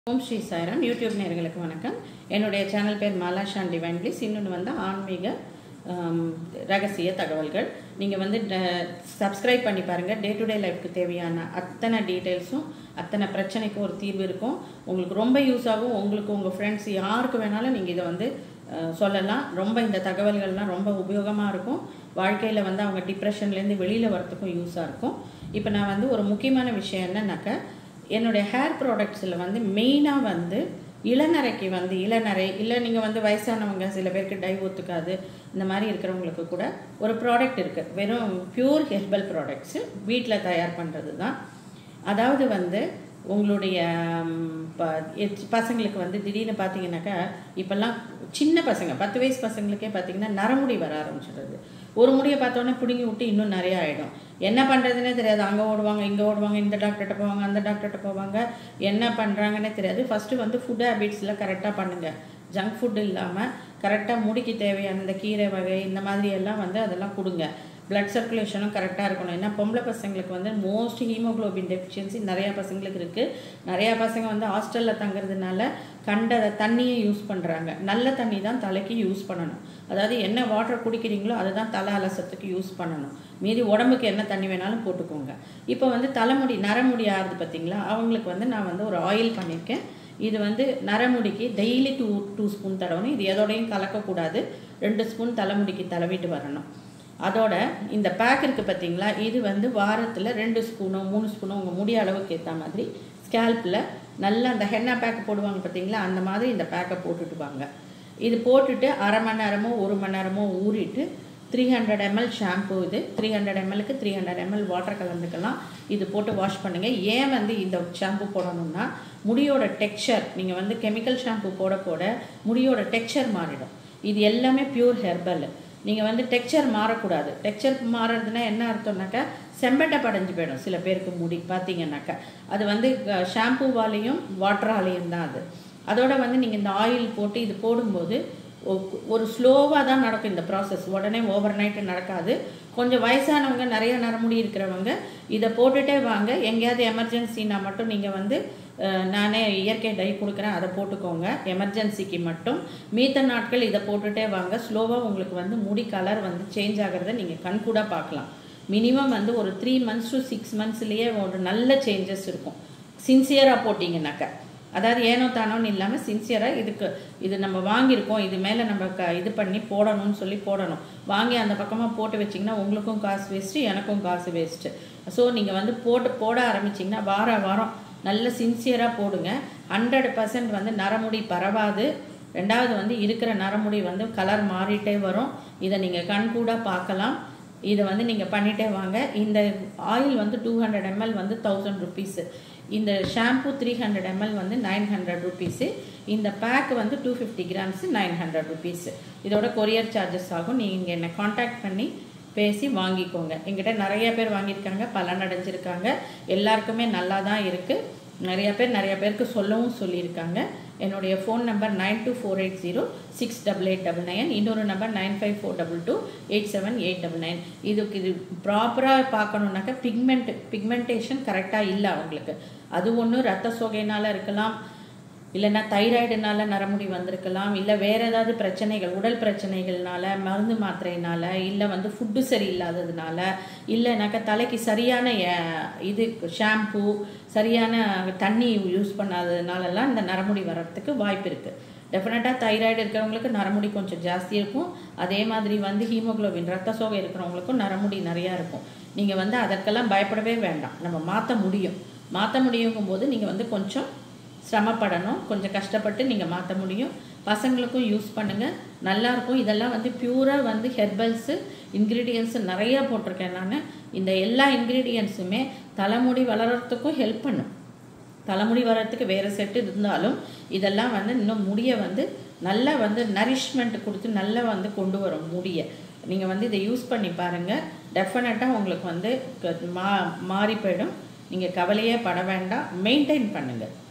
ஓம் Sri Sairam YouTube நேயர்களுக்கு வணக்கம் என்னுடைய சேனல் பேர் மாலாஷான் டிவைன் பிளிஸ் இன்னொன்று வந்து ஆன்மீக ஆம், ரகசிய தகவல்கள் நீங்கள் வந்து சப்ஸ்கிரைப் பண்ணி பாருங்கள் டே டு டே லைஃப்க்கு தேவையான அத்தனை டீட்டெயில்ஸும் அத்தனை பிரச்சனைக்கும் ஒரு தீர்வு இருக்கும் உங்களுக்கு ரொம்ப யூஸ் ஆகும் உங்களுக்கு உங்கள் ஃப்ரெண்ட்ஸ் யாருக்கு வேணாலும் நீங்கள் இதை வந்து அஹ், சொல்லலாம் ரொம்ப இந்த தகவல்கள்லாம் ரொம்ப உபயோகமாக இருக்கும் வாழ்க்கையில் வந்து அவங்க டிப்ரெஷன்லேருந்து வெளியில் வரத்துக்கும் யூஸாக இருக்கும் இப்போ நான் வந்து ஒரு முக்கியமான விஷயம் என்னன்னாக்கா என்னுடைய ஹேர் ப்ராடக்ட்ஸில் வந்து மெயினாக வந்து இளநரைக்கு வந்து இளநரை இல்லை நீங்கள் வந்து வயசானவங்க சில பேருக்கு டை ஒத்துக்காது இந்த மாதிரி இருக்கிறவங்களுக்கு கூட ஒரு ப்ராடக்ட் இருக்குது வெறும் பியூர் ஹெர்பல் ப்ராடக்ட்ஸு வீட்டில் தயார் பண்ணுறது தான் அதாவது வந்து உங்களுடைய ம், ப- எச்- பசங்களுக்கு வந்து திடீர்னு பார்த்தீங்கன்னாக்கா இப்போல்லாம் சின்ன பசங்க பத்து வயசு பசங்களுக்கே பார்த்தீங்கன்னா நரமுடி வர ஆரம்பிச்சிடுது ஒரு முடியை பார்த்தோன்னே பிடுங்கி விட்டு இன்னும் நிறைய ஆகிடும் என்ன பண்ணுறதுனே தெரியாது அங்கே ஓடுவாங்க இங்கே ஓடுவாங்க இந்த டாக்டர்கிட்ட போவாங்க அந்த டாக்டர்கிட்ட போவாங்க என்ன பண்ணுறாங்கன்னே தெரியாது ஃபஸ்ட்டு வந்து ஃபுட் ஹேபிட்ஸில் கரெக்டாக பண்ணுங்கள் ஜங்க் ஃபுட் இல்லாமல் கரெக்டாக முடிக்கு தேவையான இந்த கீரை வகை இந்த மாதிரி எல்லாம் வந்து அதெல்லாம் கொடுங்க பிளட் சர்க்குலேஷனும் கரெக்டாக இருக்கணும் ஏன்னா பொம்பளை பசங்களுக்கு வந்து மோஸ்ட் ஹீமோகுளோபின் டெஃபிஷியன்சி நிறையா பசங்களுக்கு இருக்குது நிறையா பசங்க வந்து ஹாஸ்டலில் தங்குறதுனால கண்ட தண்ணியை யூஸ் பண்ணுறாங்க நல்ல தண்ணி தான் தலைக்கு யூஸ் பண்ணணும் அதாவது என்ன வாட்டர் குடிக்கிறீங்களோ அதுதான் தலை அலசத்துக்கு யூஸ் பண்ணணும் மீதி உடம்புக்கு என்ன தண்ணி வேணாலும் போட்டுக்கோங்க இப்போ வந்து தலைமுடி நரமுடி ஆறுது பார்த்தீங்களா அவங்களுக்கு வந்து நான் வந்து ஒரு ஆயில் பண்ணியிருக்கேன் இது வந்து நரமுடிக்கு டெய்லி டூ டூ ஸ்பூன் தடவணும் இது எதோடையும் கலக்கக்கூடாது ரெண்டு ஸ்பூன் தலைமுடிக்கு தடவிட்டு வரணும் அதோட இந்த பேக் இருக்குது பார்த்தீங்களா இது வந்து வாரத்தில் ரெண்டு ஸ்பூனோ மூணு ஸ்பூனோ உங்கள் முடி அளவுக்கு ஏற்ற மாதிரி ஸ்கேல்பில் நல்லா அந்த ஹென்னா பேக் போடுவாங்க பார்த்தீங்களா அந்த மாதிரி இந்த பேக்கை போட்டுட்டு வாங்க இது போட்டுட்டு அரை மணி நேரமோ ஒரு மணி நேரமோ ஊறிட்டு த்ரீ ஹண்ட்ரட் எம்எல் ஷாம்பு இது த்ரீ ஹண்ட்ரட் எம்எல்க்கு த்ரீ ஹண்ட்ரட் எம்எல் வாட்டர் கலந்துக்கலாம் இது போட்டு வாஷ் பண்ணுங்கள் ஏன் வந்து இந்த ஷாம்பு போடணும்னா முடியோட டெக்ஸ்சர் நீங்கள் வந்து கெமிக்கல் ஷாம்பு போட போட முடியோட டெக்ஸ்சர் மாறிடும் இது எல்லாமே பியூர் ஹெர்பல் நீங்கள் வந்து டெக்ஸ்சர் மாறக்கூடாது டெக்ஸ்சர் மாறுறதுனா என்ன அர்த்தம்னாக்கா செம்பட்டை படைஞ்சு போயிடும் சில பேருக்கு முடி பார்த்தீங்கன்னாக்கா அது வந்து ஷாம்பூவாலேயும் வாட்டராலேயும் தான் அது அதோட வந்து நீங்கள் இந்த ஆயில் போட்டு இது போடும்போது ஒ- ஒரு ஸ்லோவாக தான் நடக்கும் இந்த ப்ராசஸ் உடனே ஓவர் நைட்டு நடக்காது கொஞ்சம் வயசானவங்க நிறைய நரமுடி இருக்கிறவங்க இதை போட்டுட்டே வாங்க எங்கேயாவது எமர்ஜென்சினா மட்டும் நீங்கள் வந்து அஹ், நானே இயற்கை டை கொடுக்குறேன் அதை போட்டுக்கோங்க எமர்ஜென்சிக்கு மட்டும் மீத்த நாட்கள் இதை போட்டுட்டே வாங்க ஸ்லோவாக உங்களுக்கு வந்து முடி கலர் வந்து சேஞ்ச் ஆகிறத நீங்கள் கண்கூட பார்க்கலாம் மினிமம் வந்து ஒரு த்ரீ மந்த்ஸ் டு சிக்ஸ் மந்த்ஸ்லேயே ஒரு நல்ல சேஞ்சஸ் இருக்கும் சின்சியராக போட்டிங்கனாக்கா அதாவது ஏனோ தானோன்னு இல்லாமல் சின்சியராக இதுக்கு இது நம்ம வாங்கியிருக்கோம் இது மேலே நம்ம க இது பண்ணி போடணும்னு சொல்லி போடணும் வாங்கி அந்த பக்கமாக போட்டு வச்சிங்கன்னா உங்களுக்கும் காசு வேஸ்ட்டு எனக்கும் காசு வேஸ்ட்டு ஸோ நீங்கள் வந்து போட்டு போட ஆரம்பிச்சிங்கன்னா வார வாரம் நல்ல சின்சியராக போடுங்க ஹண்ட்ரட் பர்சன்ட் வந்து நரமுடி பரவாது ரெண்டாவது வந்து இருக்கிற நரமுடி வந்து கலர் மாறிட்டே வரும் இதை நீங்கள் கண்கூட பார்க்கலாம் இதை வந்து நீங்கள் பண்ணிட்டே வாங்க இந்த ஆயில் வந்து டூ ஹண்ட்ரட் எம்எல் வந்து தௌசண்ட் ருபீஸு இந்த ஷாம்பு த்ரீ ஹண்ட்ரட் எம்எல் வந்து நைன் ஹண்ட்ரட் ருபீஸு இந்த பேக் வந்து two fifty grams nine hundred rupees இதோட கொரியர் சார்ஜஸ் ஆகும் நீங்கள் என்னை காண்டாக்ட் பண்ணி பேசி வாங்கிக்கோங்க எங்கிட்ட நிறைய பேர் வாங்கியிருக்காங்க பலன் அடைஞ்சிருக்காங்க எல்லாருக்குமே நல்லா தான் இருக்குது நிறைய பேர் நிறைய பேருக்கு சொல்லவும் சொல்லியிருக்காங்க என்னுடைய phone number nine two four eight zero six double eight double nine இன்னொரு number nine five four double two eight seven eight double nine இதுக்கு இது ப்ராப்பராக பார்க்கணுன்னாக்கா பிக்மெண்ட் பிக்மெண்டேஷன் கரெக்டாக இல்லை அவங்களுக்கு அது ஒன்று ரத்த சோகையினால் இருக்கலாம் இல்லைன்னா தைராய்டுனால நரமுடி வந்திருக்கலாம் இல்லை வேறு ஏதாவது பிரச்சனைகள் உடல் பிரச்சனைகள்னால மருந்து மாத்திரையினால இல்லை வந்து ஃபுட்டு சரியில்லாததுனால இல்லைனாக்கா தலைக்கு சரியான அஹ், இது ஷாம்பு சரியான தண்ணி யூஸ் பண்ணாததுனாலலாம் இந்த நரமுடி வர்றதுக்கு வாய்ப்பு இருக்குது டெஃபினட்டாக தைராய்டு இருக்கிறவங்களுக்கு நரமுடி கொஞ்சம் ஜாஸ்தி இருக்கும் அதே மாதிரி வந்து ஹீமோகுளோபின் ரத்த சோகை இருக்கிறவங்களுக்கும் நரமுடி நிறையா இருக்கும் நீங்கள் வந்து அதற்கெல்லாம் பயப்படவே வேண்டாம் நம்ம மாற்ற முடியும் மாற்ற முடியுங்கும் போது நீங்கள் வந்து கொஞ்சம் சிரமப்படணும் கொஞ்சம் கஷ்டப்பட்டு நீங்கள் மாற்ற முடியும் பசங்களுக்கும் யூஸ் பண்ணுங்கள் நல்லாயிருக்கும் இதெல்லாம் வந்து பியூராக வந்து ஹெர்பல்ஸு இன்க்ரீடியன்ஸு நிறையா போட்டிருக்கேன் நான் இந்த எல்லா இன்க்ரீடியன்ஸுமே தலைமுடி வளர்கிறதுக்கும் ஹெல்ப் பண்ணும் தலைமுடி வர்றதுக்கு வேறு செட்டு இருந்தாலும் இதெல்லாம் வந்து இன்னும் முடியை வந்து நல்லா வந்து நரிஷ்மெண்ட் கொடுத்து நல்லா வந்து கொண்டு வரும் முடியை நீங்கள் வந்து இதை யூஸ் பண்ணி பாருங்கள் டெஃபினட்டாக உங்களுக்கு வந்து க- மா மாறி போயிடும் நீங்கள் கவலையே பட வேண்டாம் மெயின்டைன் பண்ணுங்கள்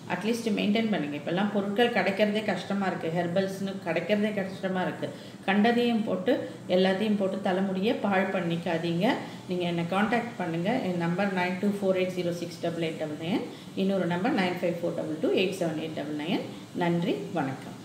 அட்லீஸ்ட் மெயின்டைன் பண்ணுங்கள் இப்போல்லாம் பொருட்கள் கிடைக்கிறதே கஷ்டமாக இருக்குது ஹெர்பல்ஸ்னு கிடைக்கிறதே கஷ்டமாக இருக்குது கண்டதையும் போட்டு எல்லாத்தையும் போட்டு தலைமுடியை பாழ் பண்ணிக்காதீங்க நீங்கள் என்னை காண்டாக்ட் பண்ணுங்கள் என் number nine two four eight zero six double eight double nine இன்னொரு number nine five four double two eight seven eight double nine நன்றி வணக்கம்